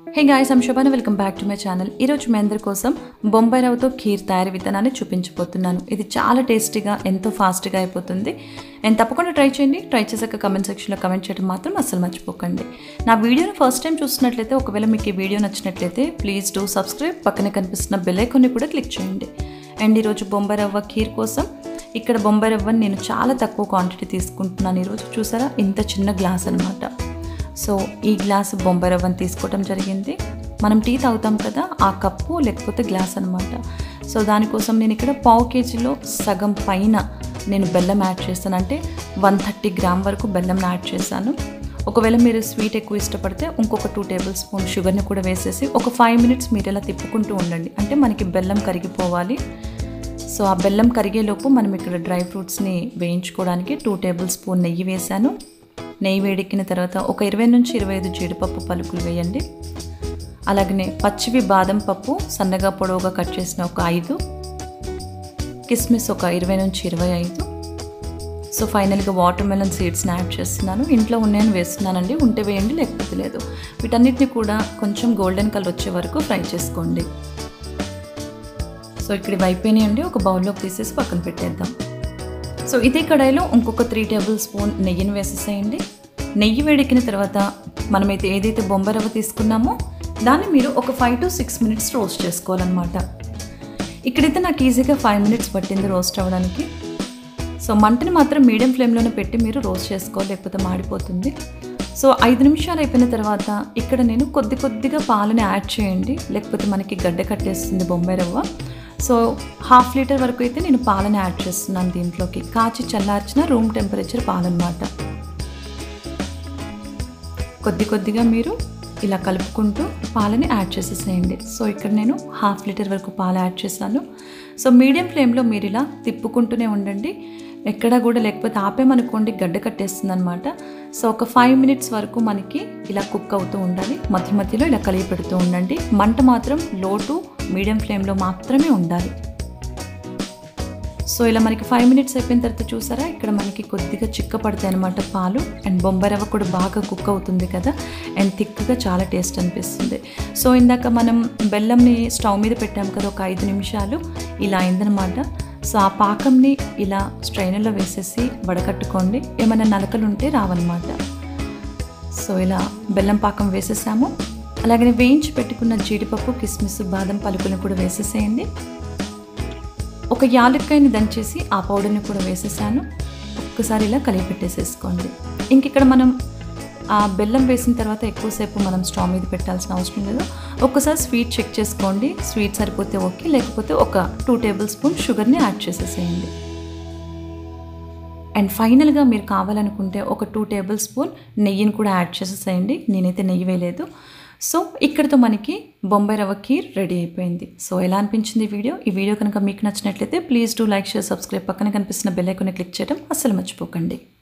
hey guys I'm Shobhana welcome back to my channel ఈరోజు మీ అందరి కోసం బొంబాయి రవ్వతో ఖీర్ తయారీ విధానాన్ని చూపించబోతున్నాను ఇది చాలా టేస్టీగా ఎంతో ఫాస్ట్గా అయిపోతుంది అండ్ తప్పకుండా ట్రై చేయండి ట్రై చేశాక కమెంట్ సెక్షన్లో కమెంట్ చేయడం మాత్రం అస్సలు మర్చిపోకండి నా వీడియోని ఫస్ట్ టైం చూస్తున్నట్లయితే ఒకవేళ మీకు ఈ వీడియో నచ్చినట్లయితే ప్లీజ్ డూ సబ్స్క్రైబ్ పక్కనే కనిపిస్తున్న బెల్ ఐకాన్ని కూడా క్లిక్ చేయండి అండ్ ఈరోజు బొంబాయి రవ్వ ఖీర్ కోసం ఇక్కడ బొంబాయి రవ్వని నేను చాలా తక్కువ క్వాంటిటీ తీసుకుంటున్నాను ఈరోజు చూసారా ఇంత చిన్న గ్లాస్ అనమాట సో ఈ గ్లాస్ బొంబాయి రవ్వని తీసుకోవడం జరిగింది మనం టీ తాగుతాం కదా ఆ కప్పు లేకపోతే గ్లాస్ అనమాట సో దానికోసం నేను ఇక్కడ పావు కేజీలో సగం పైన నేను బెల్లం యాడ్ చేస్తాను అంటే వన్ థర్టీ గ్రామ్ వరకు బెల్లం యాడ్ చేశాను ఒకవేళ మీరు స్వీట్ ఎక్కువ ఇష్టపడితే ఇంకొక టూ టేబుల్ స్పూన్ షుగర్ని కూడా వేసేసి ఒక ఫైవ్ మినిట్స్ మీరు ఇలా తిప్పుకుంటూ ఉండండి అంటే మనకి బెల్లం కరిగిపోవాలి సో ఆ బెల్లం కరిగేలోపు మనం ఇక్కడ డ్రై ఫ్రూట్స్ని వేయించుకోవడానికి టూ టేబుల్ స్పూన్ నెయ్యి వేశాను నెయ్యి వేడెక్కిన తర్వాత ఒక ఇరవై నుంచి ఇరవై ఐదు జీడిపప్పు పలుకులు వేయండి అలాగనే పచ్చివి బాదం పప్పు సన్నగా పొడవుగా కట్ చేసిన ఒక ఐదు కిస్మిస్ ఒక ఇరవై నుంచి ఇరవై ఐదు సో ఫైనల్గా వాటర్ మెలన్ సీడ్స్ని యాడ్ చేస్తున్నాను ఇంట్లో ఉన్నాయని వేస్తున్నానండి ఉంటే వేయండి లేకపోతే లేదు వీటన్నిటిని కూడా కొంచెం గోల్డెన్ కలర్ వచ్చే వరకు ఫ్రై చేసుకోండి సో ఇక్కడ ఇవి అయిపోయినాయండి ఒక బౌల్లోకి తీసేసి పక్కన పెట్టేద్దాం సో ఇదే కడాయిలో ఇంకొక త్రీ టేబుల్ స్పూన్ నెయ్యిని వేసేసేయండి నెయ్యి వేడెక్కిన తర్వాత మనమైతే ఏదైతే బొంబాయి రవ్వ తీసుకున్నామో దాన్ని మీరు ఒక five to six minutes roast చేసుకోవాలన్నమాట ఇక్కడైతే నాకు ఈజీగా ఫైవ్ మినిట్స్ పట్టింది రోస్ట్ అవ్వడానికి సో మంటని మాత్రం మీడియం ఫ్లేమ్లోనే పెట్టి మీరు రోస్ట్ చేసుకోవాలి లేకపోతే మాడిపోతుంది సో ఐదు నిమిషాలు అయిపోయిన తర్వాత ఇక్కడ నేను కొద్ది కొద్దిగా పాలని యాడ్ చేయండి లేకపోతే మనకి గడ్డ కట్టేస్తుంది బొంబాయి రవ్వ సో హాఫ్ లీటర్ వరకు అయితే నేను పాలని యాడ్ చేస్తున్నాను దీంట్లోకి కాచి చల్లార్చిన రూమ్ టెంపరేచర్ పాలన్నమాట కొద్ది కొద్దిగా మీరు ఇలా కలుపుకుంటూ పాలని యాడ్ చేసేసేయండి సో ఇక్కడ నేను హాఫ్ లీటర్ వరకు పాలు యాడ్ చేశాను సో మీడియం ఫ్లేమ్లో మీరు ఇలా తిప్పుకుంటూనే ఉండండి ఎక్కడా కూడా లేకపోతే ఆపేమనుకోండి గడ్డ కట్టేస్తుంది అనమాట సో ఒక ఫైవ్ మినిట్స్ వరకు మనకి ఇలా కుక్ అవుతూ ఉండాలి మధ్య మధ్యలో ఇలా కలిగి పెడుతూ ఉండండి మంట మాత్రం లో టు మీడియం ఫ్లేమ్లో మాత్రమే ఉండాలి సో ఇలా మనకి ఫైవ్ మినిట్స్ అయిపోయిన తర్వాత చూసారా ఇక్కడ మనకి కొద్దిగా చిక్క పడతాయి అనమాట పాలు అండ్ బొంబాయి రవ్వ కూడా బాగా కుక్ అవుతుంది కదా అండ్ థిక్గా చాలా టేస్ట్ అనిపిస్తుంది సో ఇందాక మనం బెల్లంని స్టవ్ మీద పెట్టాం కదా ఒక ఐదు నిమిషాలు ఇలా అయిందనమాట సో ఆ పాకంని ఇలా స్ట్రైనర్లో వేసేసి వడకట్టుకోండి ఏమైనా నలకలు ఉంటే రావన్నమాట సో ఇలా బెల్లం పాకం వేసేసాము అలాగనే వేయించి పెట్టుకున్న జీడిపప్పు కిస్మిస్ బాదం పలుకులను కూడా వేసేసేయండి ఒక యాలక్కాయని దంచేసి ఆ పౌడర్ని కూడా వేసేసాను ఒక్కసారి ఇలా కలిపి పెట్టేసేసుకోండి ఇంక ఇక్కడ మనం ఆ బెల్లం వేసిన తర్వాత ఎక్కువసేపు మనం స్టవ్ మీద పెట్టాల్సిన అవసరం లేదు ఒక్కసారి స్వీట్ చెక్ చేసుకోండి స్వీట్ సరిపోతే ఓకే లేకపోతే ఒక టూ టేబుల్ స్పూన్ షుగర్ని యాడ్ చేసేసేయండి అండ్ ఫైనల్గా మీరు కావాలనుకుంటే ఒక టూ టేబుల్ స్పూన్ నెయ్యిని కూడా యాడ్ చేసేసేయండి నేనైతే నెయ్యి వేయలేదు సో ఇక్కడితో మనకి బొంబాయి రవ్వ కీర్ రెడీ అయిపోయింది సో ఎలా అనిపించింది ఈ వీడియో ఈ వీడియో కనుక మీకు నచ్చినట్లయితే please do like share subscribe పక్కన కనిపిస్తున్న బెల్ ఐకాన్ని క్లిక్ చేయడం అస్సలు మర్చిపోకండి